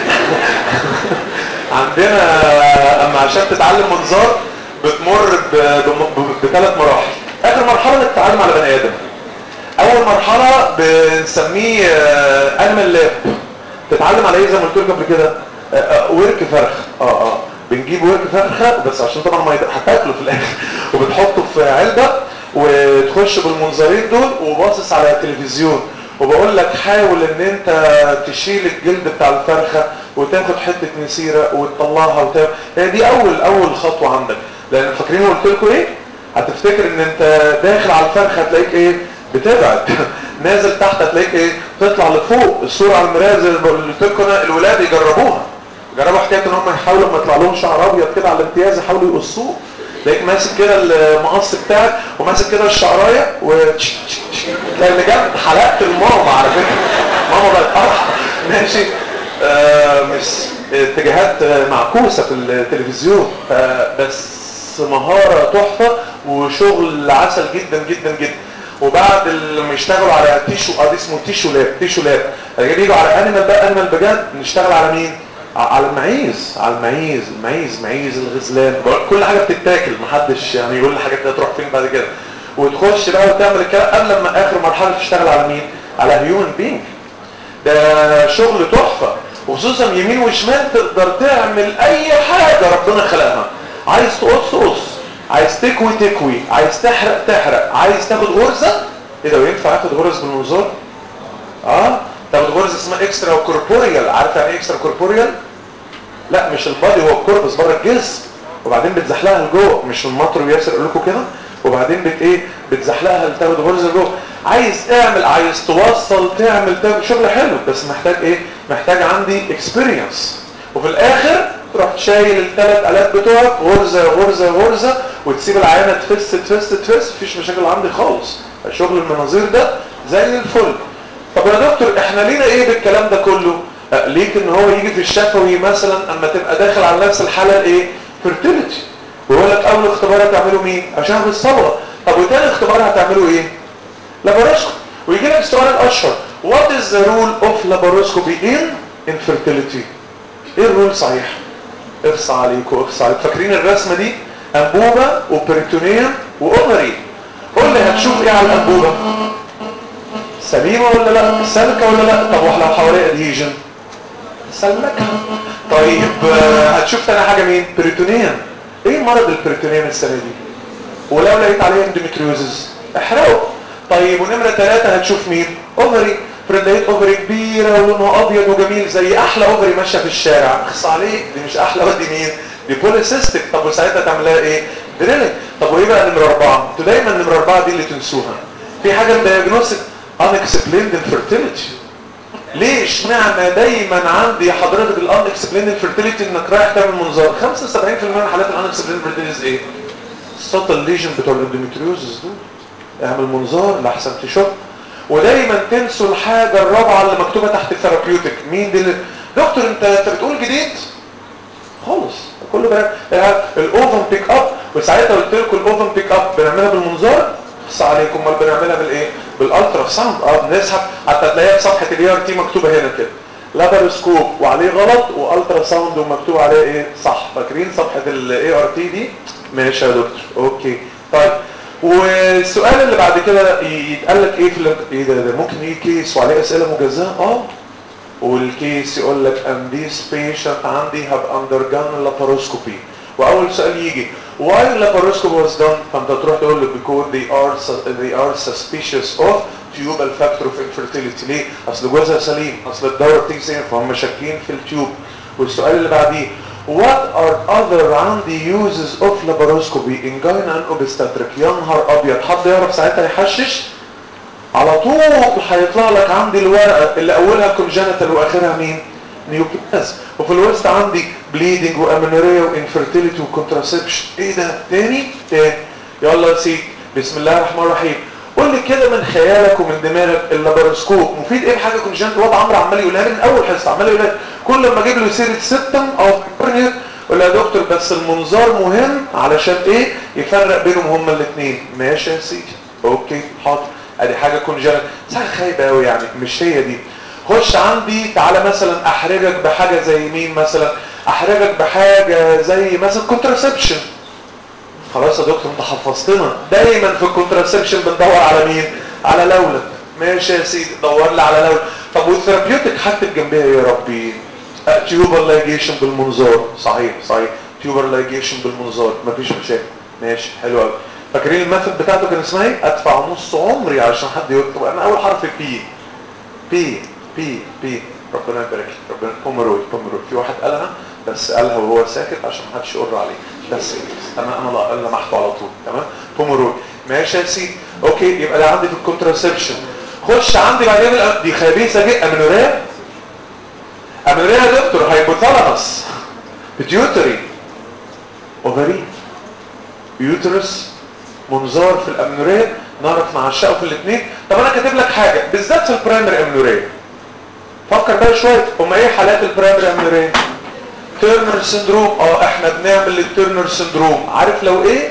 عندنا اما عشان تتعلم منظار بتمر بثلاث مراحل اخر مرحله انك تتعلم على بني ادم اول مرحله بنسميه انيمال لاب تتعلم على ايه زي ما قلت لك قبل كده آه، آه، ورك فرخ اه اه بنجيب ورك فرخه بس عشان طبعا ما يت- هتاكله في الاخر وبتحطه في علبه وتخش بالمنظارين دول وباصص على التلفزيون وبقول لك حاول ان انت تشيل الجلد بتاع الفرخه وتاخد حته نسيره وتطلعها وتعمل هي دي اول اول خطوه عندك لان فاكرين قلت لكم ايه هتفتكر ان انت داخل على الفرخه هتلاقيك ايه بتبعد نازل تحت هتلاقيك ايه تطلع لفوق الصوره على المرايه زي ما قلت لكم أنا الولاد يجربوها جربوا حكايه ان هم يحاولوا لما يطلع لهم شعر ابيض كده على الامتياز يحاولوا يقصوه تلاقيك ماسك كده المقص بتاعك وماسك كده الشعرايه و تلاقي اللي جنب حلقت الماما على فكره ماما بقت ارحم ماشي آه مش اتجاهات معكوسه في التلفزيون آه بس مهاره تحفه وشغل عسل جدا جدا جدا وبعد لما يشتغلوا على تيشو اه ده اسمه تيشو لاب تيشو لاب يجوا على انيمال بقى انيمال بجد نشتغل على مين على المعيز على المعيز المعيز معيز الغزلان كل حاجه بتتاكل محدش يعني يقول لي حاجات دي هتروح فين بعد كده وتخش بقى وتعمل الكلام قبل ما اخر مرحله تشتغل على مين على هيومن بينج ده شغل تحفه وخصوصا يمين وشمال تقدر تعمل اي حاجه ربنا خلقها عايز تقص قص عايز تكوي تكوي عايز تحرق تحرق عايز تاخد غرزه ايه ده وينفع اخد غرز بالمنظار اه تاخد غرزه اسمها اكسترا كوربوريال عارف يعني ايه اكسترا كوربوريال لا مش البادي هو الكوربس بره الجسم وبعدين بتزحلقها لجوه مش المطر وياسر يقول لكم كده وبعدين بت ايه بتزحلقها تاخد غرزه لجوه عايز اعمل عايز توصل تعمل تعمل شغل حلو بس محتاج ايه محتاج عندي اكسبيرينس وفي الاخر تروح شايل الثلاث الات بتوعك غرزه غرزه غرزه وتسيب العينه تفس تفس تفس مفيش مشاكل عندي خالص شغل المناظير ده زي الفل طب يا دكتور احنا لينا ايه بالكلام ده كله أه ليك ان هو يجي في الشفوي مثلا اما تبقى داخل على نفس الحاله الايه فيرتيليتي ويقول لك اول اختبار هتعمله مين عشان بالصبغه طب وتاني اختبار هتعمله ايه لاباروسكوبي ويجي لك السؤال الاشهر what is the rule of laparoscopy in infertility ايه الرول صحيح افصى عليك وافصى عليك فاكرين الرسمه دي انبوبه وبريتونيوم واوفري قول لي هتشوف ايه على الانبوبه سليمه ولا لا سالكه ولا لا طب واحنا حواليها ادهيجن سلكها طيب هتشوف تاني حاجه مين بريتونيوم ايه مرض البريتونيوم السنه دي ولو لقيت عليه اندوميتريوزز احرقه طيب ونمره ثلاثة هتشوف مين اوفري افرض لقيت اوفري كبيره ولونها ابيض وجميل زي احلى اوفري ماشيه في الشارع اخص عليك دي مش احلى ودي مين دي بوليسيستيك طب وساعتها تعملها ايه دريلينج طب وايه بقى نمره اربعه انتوا دايما نمره اربعه دي اللي تنسوها في حاجه دايجنوستيك unexplained infertility ليه اشمعنى دايما عندي حضرتك الان اكسبلين الفيرتيليتي انك رايح تعمل منظار 75% من حالات الان اكسبلين الفيرتيليتي ايه السطل ليجن بتوع الاندوميتريوزس دول اعمل منظار لحسن تشوف ودايما تنسوا الحاجه الرابعه اللي مكتوبه تحت الثيرابيوتيك مين دي اللي... دكتور انت انت بتقول جديد خالص كله بقى الاوفن بيك اب وساعتها قلت لكم الاوفن بيك اب بنعملها بالمنظار بص عليكم امال بنعملها بالايه بالالترا ساوند اه بنسحب حتى تلاقيها في صفحه الاي ار تي مكتوبه هنا كده لابروسكوب وعليه غلط والترا ساوند ومكتوب عليه ايه صح فاكرين صفحه الاي ار تي دي ماشي يا دكتور اوكي طيب والسؤال اللي بعد كده يتقال لك ايه في ال... ايه ده, ده ممكن يجي كيس وعليه اسئله مجزاه اه والكيس يقول لك and this patient عندي have undergone laparoscopy واول سؤال يجي why laparoscopy was done فانت تروح تقول له because they are they are suspicious of tubal factor of infertility ليه اصل جوزها سليم اصل الدوره بتيجي سليم فهم شاكين في التيوب والسؤال اللي بعديه what are other عندي uses of laparoscopy in gyne and obstetric يا نهار ابيض حد يعرف ساعتها يحشش على طول هيطلع لك عندي الورقه اللي اولها كونجنتال واخرها مين نيوبلاز وفي الوسط عندي بليدنج وامينوريا وانفيرتيليتي وكونتراسبشن ايه ده تاني تاني يلا يا سيدي بسم الله الرحمن الرحيم قول لي كده من خيالك ومن دماغك اللاباروسكوب مفيد ايه بحاجه كونجنتال وضع عمرو عمال يقولها لي من اول حصه عمال يقولها لي كل ما اجيب له سيره سيبتم او كورنيا اقول له يا دكتور بس المنظار مهم علشان ايه يفرق بينهم هما الاثنين ماشي يا سيدي اوكي حاضر ادي حاجه كونجنتال حاجه خايبه قوي يعني مش هي دي خش عندي تعالى مثلا احرجك بحاجه زي مين مثلا احرجك بحاجه زي مثلا كونتراسبشن خلاص يا دكتور انت حفظتنا دايما في الكونتراسبشن بندور على مين على لولب ماشي يا سيدي دور لي على لولب طب والثيرابيوتيك هكتب جنبها يا ربي تيوبر لايجيشن بالمنظار صحيح صحيح تيوبر لايجيشن بالمنظار مفيش مشاكل ماشي حلو قوي فاكرين الميثود بتاعته كان اسمها ايه ادفع نص عمري علشان حد يكتب انا اول حرف بي بي بي بي ربنا يبارك لك ربنا بومروي بومروي في واحد قالها بس قالها وهو ساكت عشان ما حدش يقر عليه بس انا انا لمحته على طول تمام بومروي ماشي يا سيدي اوكي يبقى ده عندي في الكونتراسبشن خش عندي بعدين دي خبيثه جدا امينوريا امينوريا يا دكتور هايبوثالاموس بيتيوتري اوفري يوترس منظار في الامينوريا نعرف نعشقه في الاثنين طب انا كاتب لك حاجه بالذات في البرايمري امينوريا فكر بقى شويه هما ايه حالات البرايمري امينوريا تيرنر سندروم اه احنا بنعمل التيرنر سندروم عارف لو ايه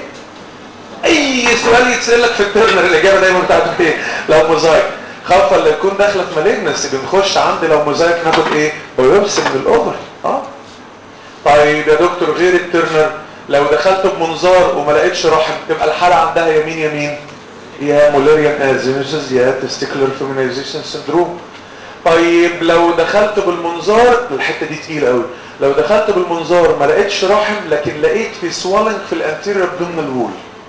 اي سؤال يتسال لك في التيرنر الاجابه دايما بتاعته ايه لو موزايك خاصه اللي يكون داخله في مالجنس بنخش عندي لو موزايك ناخد ايه بايوبسي من الاوفر اه طيب يا دكتور غير التيرنر لو دخلت بمنظار وما لقيتش رحم تبقى الحاله عندها يمين يمين يا مولاريان ازينوسيس يا تستيكولار فيمينايزيشن سندروم طيب لو دخلت بالمنظار الحته دي تقيله قوي لو دخلت بالمنظار ما لقيتش رحم لكن لقيت في سوالنج في الانتيريور ابدومينال وول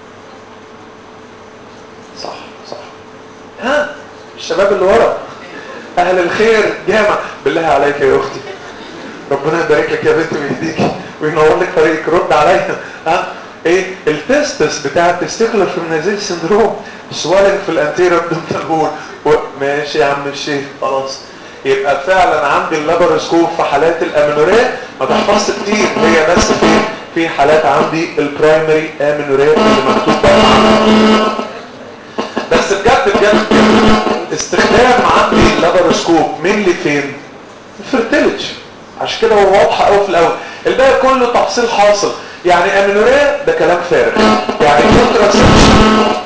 صح صح ها الشباب اللي ورا اهل الخير جامع بالله عليك يا اختي ربنا يبارك لك يا بنت ويهديك وينور لك طريقك رد عليا ها ايه التستس بتاع التستيكولار فيمينايزيشن سندروم سوالنج في الانتيريور ابدومينال وول ماشي يا عم الشيخ خلاص يبقى فعلا عندي اللابروسكوب في حالات الامينوريا ما تحفظش كتير هي بس في في حالات عندي البرايمري امينوريا اللي مكتوب بقى بس بجد بجد بجد استخدام عندي اللابروسكوب مين اللي فين الفيرتيليتي عشان كده هو واضحه قوي في الاول الباقي كله تحصيل حاصل يعني امينوريا ده كلام فارغ يعني كونتراسبشن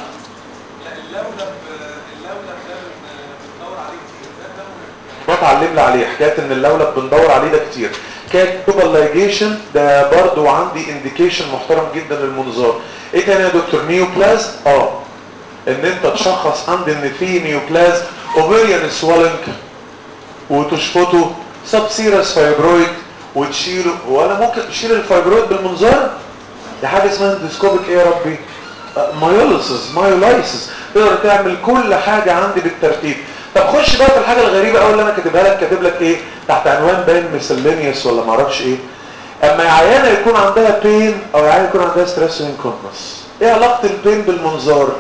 اتعلم لي عليه حكايه ان اللولب بندور عليه ده كتير كانت لايجيشن ده برضو عندي انديكيشن محترم جدا للمنظار ايه تاني يا دكتور نيوبلاز اه ان انت تشخص عندي ان في نيوبلاز اوفيريان سوالنج وتشفطه سبسيرس فايبرويد وتشيله وانا ممكن تشيل الفايبرويد بالمنظار دي حاجه اسمها اندوسكوبيك ايه يا ربي مايوليسيس مايولايسيس تقدر تعمل كل حاجه عندي بالترتيب طب خش بقى في الحاجه الغريبه قوي اللي انا كاتبها لك كاتب لك ايه تحت عنوان باين ميسلينيوس ولا ما اعرفش ايه اما عيانه يكون عندها بين او عيانه يكون عندها ستريس انكونتنس ايه علاقه البين بالمنظار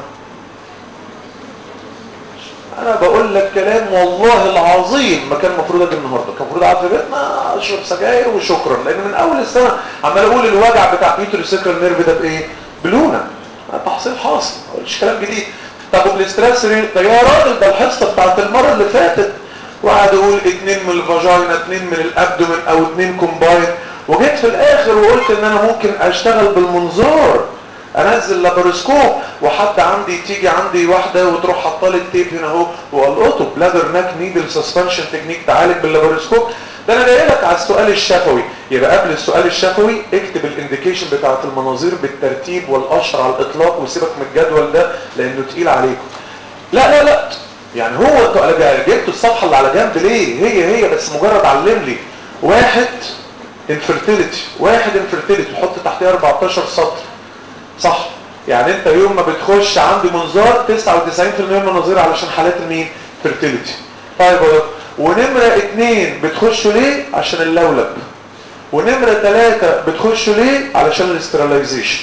انا بقول لك كلام والله العظيم ما كان المفروض اجي النهارده كان المفروض اقعد في بيتنا اشرب سجاير وشكرا لان من اول السنه عمال اقول الوجع بتاع بيوتر سكر نيرف ده بايه بلونه تحصيل حاصل ما قلتش كلام جديد طب وبالاسترس ده يا راجل ده الحصه بتاعت المره اللي فاتت وقعد يقول اتنين من الفاجينا اتنين من الابدومن او اتنين كومباين وجيت في الاخر وقلت ان انا ممكن اشتغل بالمنظار انزل لابروسكوب وحتى عندي تيجي عندي واحده وتروح حاطه لي التيب هنا اهو والقطه بلادر ناك نيدل سسبنشن تكنيك تعالج باللابروسكوب ده انا جاي لك على السؤال الشفوي يبقى قبل السؤال الشفوي اكتب الانديكيشن بتاعت المناظير بالترتيب والاشهر على الاطلاق وسيبك من الجدول ده لانه تقيل عليكم لا لا لا يعني هو انتوا جبتوا الصفحه اللي على جنب ليه هي هي بس مجرد علم لي واحد انفرتيليتي واحد انفرتيليتي حط تحتيه 14 سطر صح يعني انت يوم ما بتخش عندي منظار 99% من المناظير علشان حالات المين فيرتيليتي طيب ونمرة اتنين بتخشوا ليه عشان اللولب ونمرة تلاتة بتخشوا ليه علشان الاستراليزيشن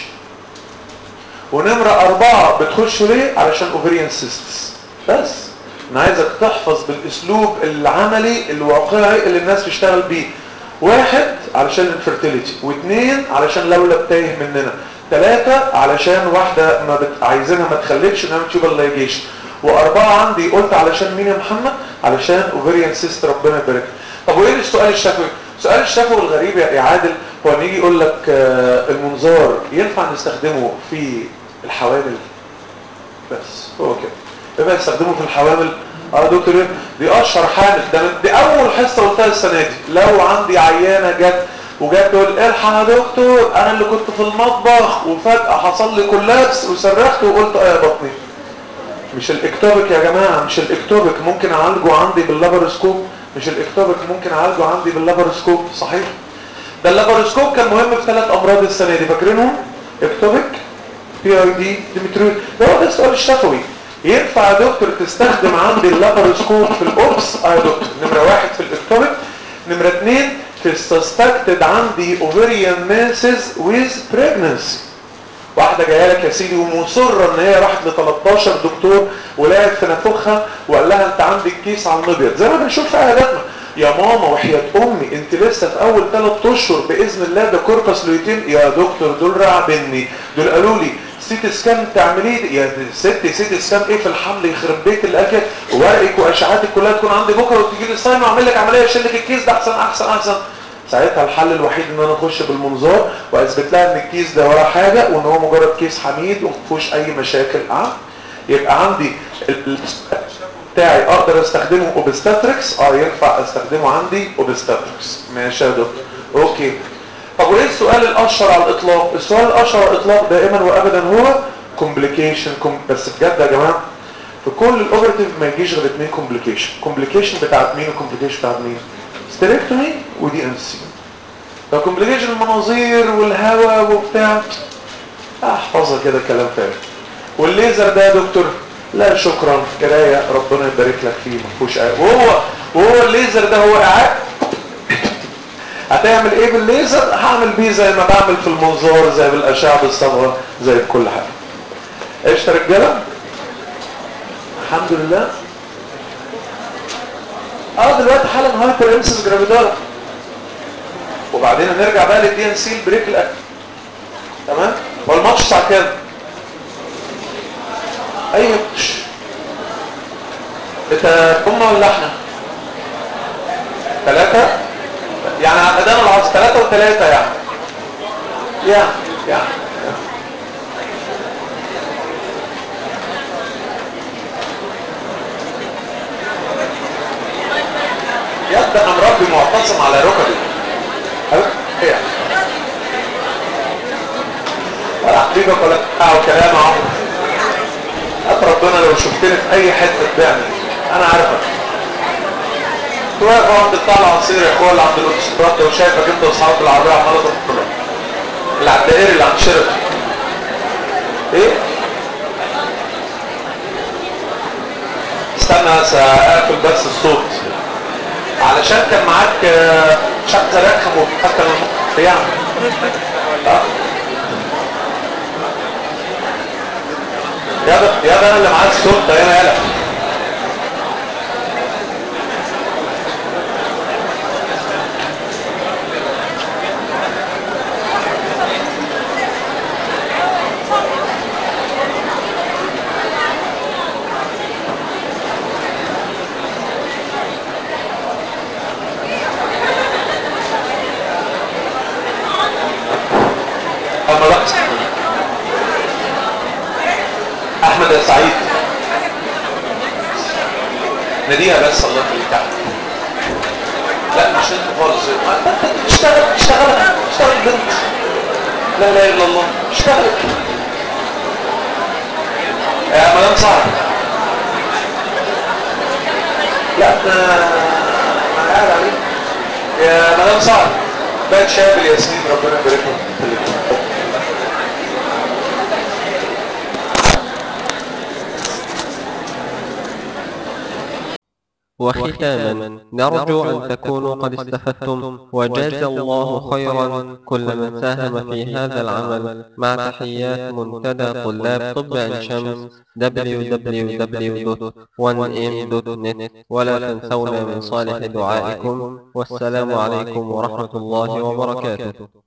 ونمرة اربعة بتخشوا ليه علشان اوفريان سيستس بس انا عايزك تحفظ بالاسلوب العملي الواقعي اللي الناس تشتغل بيه واحد علشان الانفرتيليتي واثنين علشان لولب تايه مننا ثلاثة علشان واحدة ما بت... عايزينها ما تخلفش انها تيوبال لايجيشن واربعة عندي قلت علشان مين يا محمد علشان اوفريان سيست ربنا يبارك طب وايه السؤال الشفوي السؤال الشفوي الغريب يا عادل هو ان يجي يقول لك آه المنظار ينفع نستخدمه في الحوامل بس هو كده ينفع نستخدمه في الحوامل اه دكتور دي اشهر حامل ده دي اول حصه قلتها السنه دي لو عندي عيانه جت وجات تقول الحق يا دكتور انا اللي كنت في المطبخ وفجأة حصل لي كولابس وصرخت وقلت اه يا بطني مش الاكتوبك يا جماعة مش الاكتوبك ممكن اعالجه عندي باللابروسكوب مش الاكتوبك ممكن اعالجه عندي باللابروسكوب صحيح ده اللابروسكوب كان مهم في ثلاث امراض السنة دي فاكرينهم اكتوبك بي اي دي ديمترويد ده هو ده السؤال الشفوي ينفع يا دكتور تستخدم عندي اللابروسكوب في الاوبس اه يا دكتور نمرة واحد في الاكتوبك نمرة اثنين في السسبكتد عندي ovarian masses with pregnancy واحدة جاية لك يا سيدي ومصرة ان هي راحت ل 13 دكتور ولقت في نافوخها وقال لها انت عندك كيس على المبيض زي ما بنشوف في عياداتنا يا ماما وحياة امي انت لسه في اول ثلاث اشهر باذن الله ده كوربس لويتين يا دكتور دول رعبني دول قالوا لي سيت سكان تعمليه يا ست سيت سكان ايه في الحمل يخرب بيت الاكل ورقك واشعاعاتك كلها تكون عندي بكره وتيجي لي صايم اعمل لك عمليه اشيل لك الكيس ده احسن احسن احسن ساعتها الحل الوحيد ان انا اخش بالمنظار واثبت لها ان الكيس ده ولا حاجه وان هو مجرد كيس حميد وما فيهوش اي مشاكل اه يبقى عندي بتاعي اقدر استخدمه اوبستاتريكس اه ينفع استخدمه عندي اوبستاتريكس ماشي يا دكتور اوكي طب وايه السؤال الاشهر على الاطلاق السؤال الاشهر على الاطلاق دائما وابدا هو كومبليكيشن بس بجد يا جماعه في كل الاوبرتيف ما يجيش غير اثنين كومبليكيشن كومبليكيشن بتاعت مين وكومبليكيشن بتاعت مين ستريكتومي ودي ان سي لو كومبليكيشن المناظير والهواء وبتاع احفظها كده كلام فارغ والليزر ده يا دكتور لا شكرا قرايه ربنا يبارك لك فيه ما فيهوش وهو وهو الليزر ده هو قاعد هتعمل ايه بالليزر هعمل بيه زي ما بعمل في المنظار زي بالاشعه بالصبغه زي بكل حاجه ايش يا رجاله الحمد لله اه دلوقتي حالا هايبر امسس جرافيدارا وبعدين هنرجع بقى للدي ان سي البريك الاكل تمام هو الماتش الساعه كام اي ماتش انت هم ولا احنا ثلاثة يعني عقدان العصر ثلاثة وثلاثة يعني يعني يعني يبدأ أنا مربي معتصم على ركبي ايه ولا حبيبك ولا بتاع وكلام عمرو أت ربنا لو شفتني في أي حتة تبيعني أنا عارفك واقف عند بتاع العصير يا اخويا اللي عند الاوتوستراد ده وشايفك انت واصحابك العربيه عماله تطلع اللي على الدائري اللي عند شرط ايه استنى بس اقفل بس الصوت علشان كان معاك آه، شقة رخم وفاكر المخ يعني آه. يا ده يا ده أنا اللي معاك الصوت ده هنا يلا اما رقص احمد يا سعيد ناديها بس الله يخليك لا مش انت خالص اشتغل اشتغل اشتغل بنت لا اله الا الله اشتغل يا مدام صعب لا ده انا قاعد عليك يا مدام صعب بقت شاب الياسمين ربنا يبارك لك في الاتنين. وختاما نرجو أن تكونوا قد استفدتم وجاز الله خيرا كل من ساهم في هذا العمل مع تحيات منتدى طلاب طب عين شمس www.1m.net ولا تنسونا من صالح دعائكم والسلام عليكم ورحمة الله وبركاته